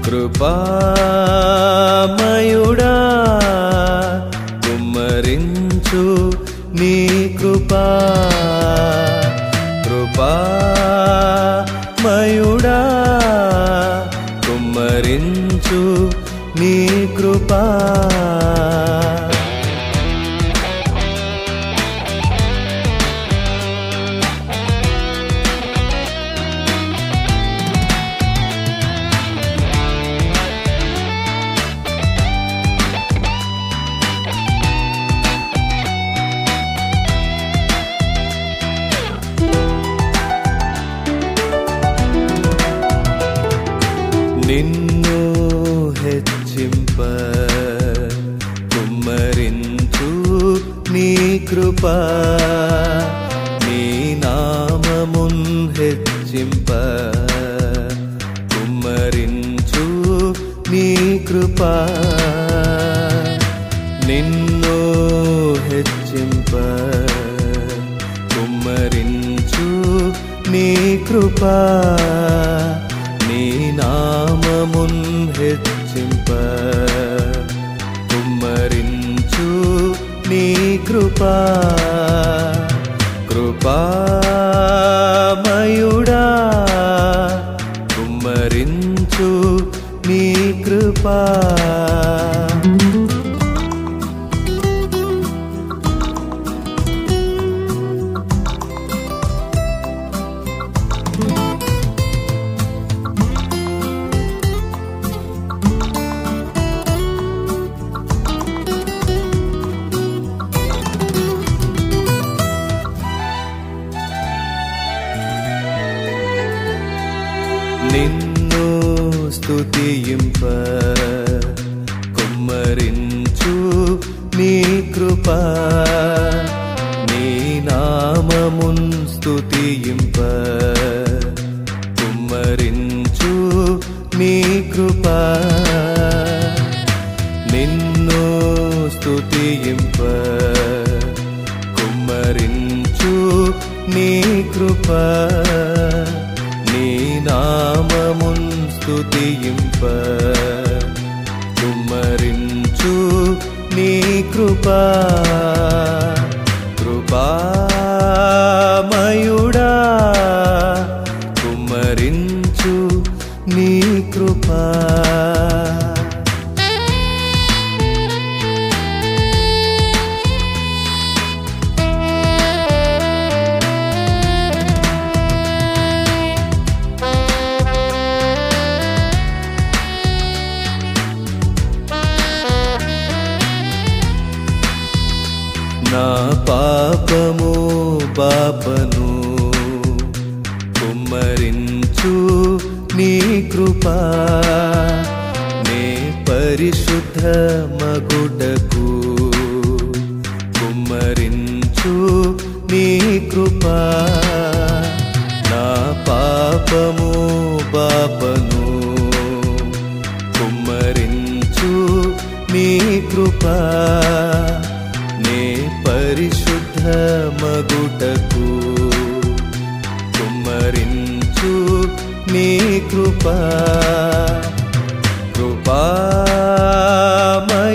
కృపామయుడా కుమ్మరించు నీ కృపా కృపామయుడా కుమ్మరించు నీ కృపా నిన్ను హెచ్చింప కుమ్మరించు నీ కృప నీ నామమున్ హెచ్చింప కుమ్మరించు నీ కృప నిన్ను హెచ్చింప కుమ్మరించు నీ కృప నీ నామమున్ హెచ్చింప కుమ్మరించు నీ కృప కృపామయుడా కుమ్మరించు నీ కృపా నిన్ను స్తుతింప కుమ్మరించు నీ కృప నీ నామమున్ స్తుతింప కుమ్మరించు నీ కృప నిన్ను స్తుతింప కుమ్మరించు నీ కృప నీ నామమున్ స్తుతింప కుమ్మరించు నీ కృప కృపామయుడా కుమ్మరించు నీ కృపా నా పాపము పాపను కుమ్మరించు నీ కృపా నే పరిశుద్ధ మగుటకు కుమ్మరించు నీ కృపా నా పాపము పాపను కుమ్మరించు నీ కృపా నే పరిశుద్ధ మగుటకు కుమ్మరించు నీ కృపా కృపామయుడా